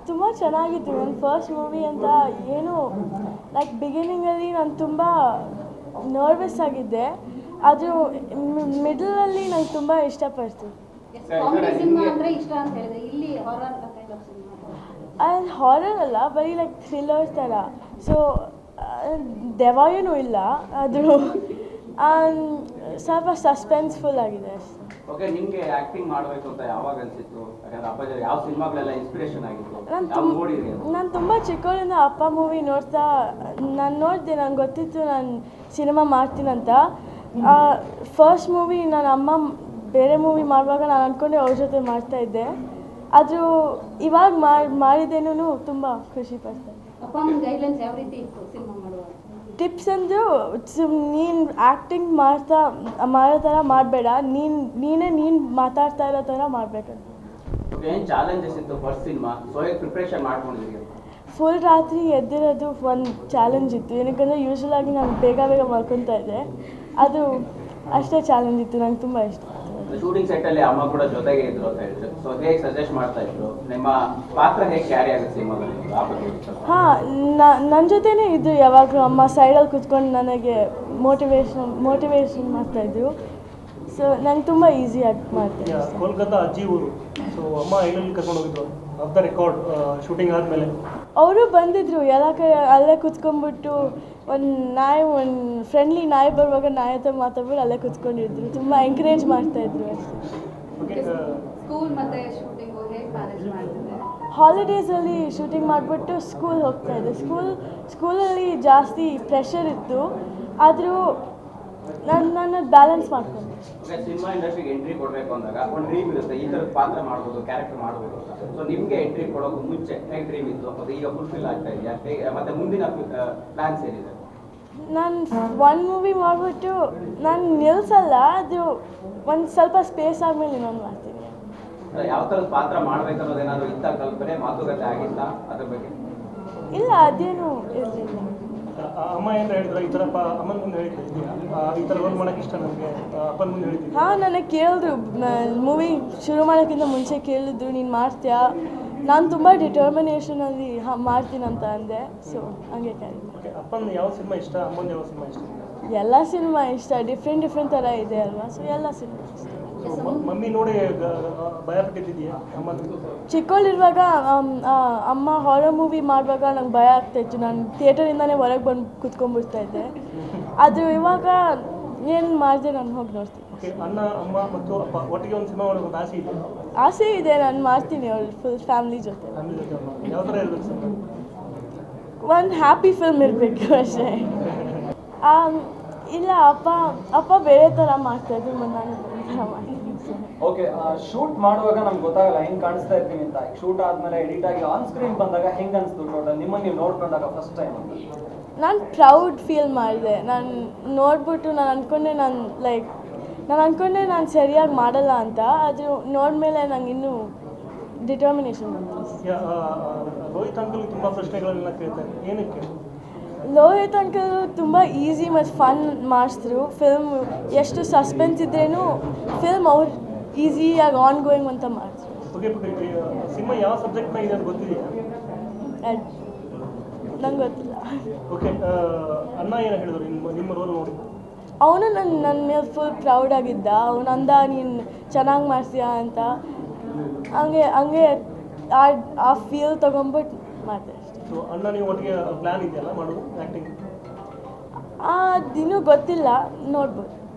ತುಂಬ ಚೆನ್ನಾಗಿತ್ತು ನನ್ನ ಫಸ್ಟ್ ಮೂವಿ ಅಂತ ಏನು ಲೈಕ್ ಬಿಗಿನಿಂಗಲ್ಲಿ ನಾನು ತುಂಬ ನರ್ವಸ್ ಆಗಿದ್ದೆ ಅದು ಮಿಡಲಲ್ಲಿ ನಂಗೆ ತುಂಬ ಇಷ್ಟಪಡ್ತು ಕಾಮಿಡಿ ಸಿನಿಮಾ ಅಂದ್ರೆ ಇಷ್ಟ ಅಂತ ಹೇಳಿದ್ರೆ ಇಲ್ಲಿ horror kind of cinema and horror ಅಲ್ಲ ಬರೀ ಲೈಕ್ ಥ್ರಿಲ್ಲರ್ ಥರ ಸೊ ದೆವ ಏನೂ ಇಲ್ಲ ಅದು ಆ್ಯಂಡ್ ಸ್ವಲ್ಪ ಸಸ್ಪೆನ್ಸ್ಫುಲ್ ಆಗಿದೆ ಅಷ್ಟೇ ಓಕೆ ನಿಮ್ಗೆ ಆಕ್ಟಿಂಗ್ ಮಾಡಬೇಕು ಅಂತ ಯಾವಾಗ ಅನ್ಸಿತ್ತು ಯಾಕಂದ್ರೆ ಅಪ್ಪಾಜಿ ಯಾವ ಸಿನಿಮಾಗಳೆಲ್ಲ ಇನ್ಸ್ಪಿರೇಷನ್ ಆಗಿತ್ತು ನಾನು ಯಾವ ತುಂಬ ನೋಡಿದ್ರಿ ಅದು? ನಾನು ತುಂಬ ಚಿಕ್ಕವಳಿಂದ ಅಪ್ಪ ಮೂವಿ ನೋಡ್ತಾ ನಾನು ನೋಡಿದೆ ನಂಗೆ ಗೊತ್ತಿತ್ತು ನಾನು ಸಿನಿಮಾ ಮಾಡ್ತೀನಂತ ಫಸ್ಟ್ ಮೂವಿ ನನ್ನ ಅಮ್ಮ ಬೇರೆ ಮೂವಿ ಮಾಡುವಾಗ ನಾನು ಅಂದ್ಕೊಂಡೆ ಅವ್ರ ಜೊತೆ ಮಾಡ್ತಾ ಇದ್ದೆ ಅದು ಇವಾಗ ಮಾಡಿ ಮಾಡಿದ್ದೇನೂ ತುಂಬ ಖುಷಿ ಪಡ್ತಾರೆ ಅಪ್ಪ ಅಮ್ಮನ ಗೈಡ್ಲೈನ್ಸ್ ಯಾವ ರೀತಿ ಇತ್ತು ಸಿನಿಮಾ ಮಾಡುವಾಗ ಟಿಪ್ಸ್ ಅಂದರು ನೀನು ಆ್ಯಕ್ಟಿಂಗ್ ಮಾಡ್ತಾ ಮಾಡೋ ಥರ ಮಾಡಬೇಡ ನೀನು ನೀನೇ ನೀನು ಮಾತಾಡ್ತಾ ಇರೋ ಥರ ಮಾಡಬೇಕಂತ ಓಕೆ ಏನು ಚಾಲೆಂಜಸ್ ಇತ್ತು ಫಸ್ಟ್ ಸಿನಿಮಾ ಸೊ ಹೇಗೆ ಪ್ರಿಪ್ರೇಷನ್ ಮಾಡ್ಕೊಂಡಿದ್ರಿ ಫುಲ್ ರಾತ್ರಿ ಎದ್ದಿರೋದು ಒಂದು ಚಾಲೆಂಜ್ ಇತ್ತು ಏನಕ್ಕಂದರೆ ಯೂಶ್ವಲ್ ಆಗಿ ನಾನು ಬೇಗ ಬೇಗ ಮಲ್ಕೊತಾ ಇದ್ದೆ ಅದು ಅಷ್ಟೇ ಚಾಲೆಂಜ್ ಇತ್ತು ನಂಗೆ ತುಂಬ ಇಷ್ಟ ಆಯ್ತು ಶೂಟಿಂಗ್ ಸೆಟ್ ಅಲ್ಲಿ ಅಮ್ಮ ಕೂಡ ಜೊತೆಗೆ ಇದ್ರು ಅಂತ ಹೇಳಿದ್ರು ಸೊ ಹೇಗೆ ಸಜೆಸ್ಟ್ ಮಾಡ್ತಾ ಇದ್ರು ನಿಮ್ಮ ಪಾತ್ರ ಹೇಗೆ ಕ್ಯಾರಿ ಆಗುತ್ತೆ ಸಿನಿಮಾದಲ್ಲಿ ಆ ಬಗ್ಗೆ ಸ್ವಲ್ಪ. ಹಾಂ ನನ್ನ ಜೊತೆನೇ ಇದ್ದು ಯಾವಾಗಲೂ ಅಮ್ಮ ಸೈಡಲ್ಲಿ ಕುತ್ಕೊಂಡು ನನಗೆ ಮೋಟಿವೇಶನ್ ಮೋಟಿವೇಶನ್ ಮಾಡ್ತಾಯಿದ್ರು ಸೊ ನಂಗೆ ತುಂಬ ಈಸಿಯಾಗಿ ಮಾಡ್ತೀನಿ ಯಾ, ಕೋಲ್ಕತ್ತಾ ಅಜ್ಜಿ ಊರು ಸೊ ಅಮ್ಮ ಐಲಲ್ಲಿ ಕರ್ಕೊಂಡು ಹೋಗಿದ್ರು ಆಫ್ ದ ರೆಕಾರ್ಡ್ ಶೂಟಿಂಗ್ ಆದಮೇಲೆ ಅವರು ಬಂದಿದ್ರು ಎಲ್ಲ ಕಡೆ ಅಲ್ಲೇ ಕುತ್ಕೊಂಡ್ಬಿಟ್ಟು ಒಂದು ನಾಯಿ ಒಂದು ಫ್ರೆಂಡ್ಲಿ ನಾಯಿ ಬರುವಾಗ ನಾಯಿ ಹತ್ರ ಮಾತಾಡ್ಬಿಟ್ಟು ಅಲ್ಲೇ ಕುತ್ಕೊಂಡಿದ್ರು ತುಂಬ ಎಂಕರೇಜ್ ಮಾಡ್ತಾಯಿದ್ರು ಅಷ್ಟೇ ಓಕೆ ಸ್ಕೂಲ್ ಮತ್ತೆ ಶೂಟಿಂಗು ಹೇಗೆ ಮ್ಯಾನೇಜ್ ಮಾಡ್ತಿದ್ದೆ ಹಾಲಿಡೇಸಲ್ಲಿ ಶೂಟಿಂಗ್ ಮಾಡಿಬಿಟ್ಟು ಸ್ಕೂಲ್ ಹೋಗ್ತಾ ಇದ್ದೆ ಸ್ಕೂಲ್ ಸ್ಕೂಲಲ್ಲಿ ಜಾಸ್ತಿ ಪ್ರೆಷರ್ ಇತ್ತು ಆದರೂ ನಾನು ನನ್ನ ಬ್ಯಾಲೆನ್ಸ್ ಮಾಡ್ಕೊಂಡೆ ಓಕೆ ಸಿನಿಮಾ ಇಂಡಸ್ಟ್ರಿಗೆ ಎಂಟ್ರಿ ಕೊಡಬೇಕು ಅಂದಾಗ ಒಂದು ಡ್ರೀಮ್ ಇರುತ್ತೆ ಈ ಥರದ ಪಾತ್ರ ಮಾಡ್ಬೋದು ಕ್ಯಾರೆಕ್ಟರ್ ಮಾಡಬೇಕು ಅಂತ ಸೊ ನಿಮಗೆ ಎಂಟ್ರಿ ಕೊಡೋಕೆ ಮುಂಚೆ ಹೇಗೆ ಡ್ರೀಮ್ ಇತ್ತು ಮತ್ತು ಈಗ ಫುಲ್ಫಿಲ್ ಆಗ್ತಾ ಇದೆಯಾ ಹೇಗೆ ಮತ್ತೆ ಮುಂದಿನ ಪ್ಲಾನ್ಸ್ ಏನಿದೆ ನಾನು ಒಂದು ಮೂವಿ ಮಾಡಿಬಿಟ್ಟು ನಾನು ನಿಲ್ಸಲ್ಲ ಅದು ಒಂದು ಸ್ವಲ್ಪ ಸ್ಪೇಸ್ ಆದಮೇಲೆ ಇನ್ನೊಂದು ಮಾಡ್ತೀನಿ ಅಲ್ಲ, ಯಾವ ಥರದ ಪಾತ್ರ ಮಾಡ್ಬೇಕನ್ನೋದೇನಾದ್ರು ಇತ್ತ ಕಲ್ಪನೆ ಮಾತುಕತೆ ಆಗಿತ್ತಾ ಅದ್ರ ಬಗ್ಗೆ ಇಲ್ಲ ಅದೇನು ಇರಲಿಲ್ಲ ಅಮ್ಮ ಏನು ಹೇಳಿದ್ರು ಈ ಥರ ಪ ಅಮ್ಮನ ಮುಂದೆ ಹೇಳಿದ್ದೆ ಇದೆಯಾ ಆ, ಈ ಥರ ರೋಲ್ ಮಾಡೋಕ್ಕೆ ಇಷ್ಟ ನನಗೆ ಅಪ್ಪನ ಮುಂದೆ ಹೇಳಿದ್ದೆ ಹಾಂ ನನಗೆ ಕೇಳಿದ್ರು ಮೂವಿ ಶುರು ಮಾಡೋಕ್ಕಿಂತ ಮುಂಚೆ ಕೇಳಿದ್ರು ನೀನು ಮಾಡ್ತೀಯಾ ನಾನು ತುಂಬ ಡಿಟರ್ಮಿನೇಷನಲ್ಲಿ ಹಾಂ ಮಾಡ್ತೀನಂತ ಅಂದೆ ಸೊ ಹಂಗೆ ಕ್ಯಾರಿ ಓಕೆ ಅಪ್ಪನ ಯಾವ ಸಿನಿಮಾ ಇಷ್ಟ ಅಮ್ಮನ ಯಾವ ಸಿನಿಮಾ ಇಷ್ಟ ಎಲ್ಲ ಸಿನಿಮಾ ಇಷ್ಟ ಡಿಫ್ರೆಂಟ್ ಡಿಫ್ರೆಂಟ್ ಥರ ಇದೆ ಅಲ್ವಾ ಸೊ ಎಲ್ಲ ಸಿನಿಮಾ ಇಷ್ಟ ಸೊ ಮಮ್ಮಿ ನೋಡಿ ಗ- ಭಯ ಪಟ್ಟಿದ್ದಿದೆಯಾ ಅಮ್ಮನ ಚಿಕ್ಕವಳಿರುವಾಗ ಅಮ್ಮ ಹಾರರ್ ಮೂವಿ ಮಾಡುವಾಗ ನಂಗೆ ಭಯ ಆಗ್ತಾಯಿತ್ತು ನಾನು ಥಿಯೇಟರಿಂದನೇ ಹೊರಗೆ ಬಂದು ಕುತ್ಕೊಂಡ್ಬಿಡ್ತಾ ಇದ್ದೆ ಅದು ಇವಾಗ ಏನು ಮಾಡಿದೆ ನಾನು ಹೋಗಿ ನೋಡ್ತೀನಿ ಓಕೆ ಅಣ್ಣ ಅಮ್ಮ ಮತ್ತು ಅಪ್ಪ ಒಟ್ಟಿಗೆ ಒಂದು ಸಿನಿಮಾ ಮಾಡೋದು ಆಸೆ ಇದೆ ಆಸೆ ಇದೆ ನಾನು ಮಾಡ್ತೀನಿ ಅವ್ರು ಫುಲ್ ಫ್ಯಾಮ್ಲಿ ಜೊತೆ ಫ್ಯಾಮಿಲಿ ಜೊತೆ ಒಂದು. ಯಾವ ಥರ ಇರಬೇಕು ಸರ್ ಒಂದು ಹ್ಯಾಪಿ ಫಿಲ್ಮ್ ಇರಬೇಕು ಅಷ್ಟೇ ಆಮ್, ಇಲ್ಲ ಅಪ್ಪ ಅಪ್ಪ ಬೇರೆ ಥರ ಮಾಡ್ತಾಯಿದ್ರು ಮತ್ತು ನಾನು ಬೇರೆ ಥರ ಮಾಡ್ತೀನಿ ಓಕೆ ಶೂಟ್ ಮಾಡುವಾಗ ನಮ್ಗೆ ಗೊತ್ತಾಗಲ್ಲ ಹೆಂಗ್ ಕಾಣಿಸ್ತಾ ಇರ್ತೀನಿ ಅಂತ ಶೂಟ್ ಆದ್ಮೇಲೆ ಎಡಿಟ್ ಆಗಿ ಆನ್ ಸ್ಕ್ರೀನ್ ಬಂದಾಗ ಹೆಂಗ್ ಅನ್ಸ್ತು ಟೋಟಲ್ ನಿಮ್ಮನ್ನ ನೀವು ನೋಡ್ಕೊಂಡಾಗ ಫಸ್ಟ್ ಟೈಮ್ ನಾನು ಪ್ರೌಡ್ ಫೀಲ್ ಮಾಡಿದೆ ನಾನು ನೋಡ್ಬಿಟ್ಟು ನಾನು ಅಂದ್ಕೊಂಡೆ ನಾನು ಲೈಕ್ ನಾನು ಅಂದ್ಕೊಂಡೆ ನಾನು ಸರಿಯಾಗಿ ಮಾಡಲ್ಲ ಅಂತ ಅದು ನೋಡ್ಮೇಲೆ ನಂಗೆ ಇನ್ನೂ ಡಿಟರ್ಮಿನೇಷನ್ ಬಂತು ಯಾ- ಆ, ಆ, ರೋಹಿತ್ ಅಂಕಲ್ ತುಂಬ ಪ್ರಶ್ನೆಗಳನ್ನ ಕೇಳ್ತಾರೆ ಏನಕ್ಕೆ ಲೋಹಿತ್ ಅಂಕಲ್ ತುಂಬ ಈಸಿ ಮತ್ತು ಫನ್ ಮಾಡಿಸಿದ್ರು ಫಿಲ್ಮ್ ಎಷ್ಟು ಸಸ್ಪೆನ್ಸ್ ಇದ್ರೇನು ಫಿಲ್ಮ್ ಅವ್ರು ಈಸಿಯಾಗಿ ಆನ್ ಗೋಯಿಂಗ್ ಅಂತ ಮಾಡಿದ್ರು ಓಕೆ ಸಿನಿಮಾ ಯಾವ ಸಬ್ಜೆಕ್ಟ್ ಮೇಲೆ ಇದೆ ಅಂತ ಗೊತ್ತಿದೆಯಾ ನಂಗೆ ಗೊತ್ತಿಲ್ಲ ಓಕೆ ಅಣ್ಣ ಏನು ಹೇಳಿದ್ರು ನಿಮ್ಮ ನಿಮ್ಮ ರೋಲ್ ನೋಡಿ ಅವನು ನನ್ನ ನನ್ನ ಮೇಲೆ ಫುಲ್ ಪ್ರೌಡ್ ಆಗಿದ್ದ ಅವನು ಅಂದ ನೀನು ಚೆನ್ನಾಗಿ ಮಾಡ್ತೀಯಾ ಅಂತ ಹಂಗೆ ಹಂಗೆ ಆ ಆ ಫೀಲ್ ತೊಗೊಂಬಿಟ್ಟು ಮಾಡಿದೆ ಅಷ್ಟೇ ಸೊ ಅಣ್ಣ ನೀವು ಒಟ್ಟಿಗೆ ಪ್ಲ್ಯಾನ್ ಇದೆಯಲ್ಲ ಮಾಡೋದು ಆ್ಯಕ್ಟಿಂಗ್ ಆ ದಿನ ಗೊತ್ತಿಲ್ಲ ನೋಡ್ಬೋದು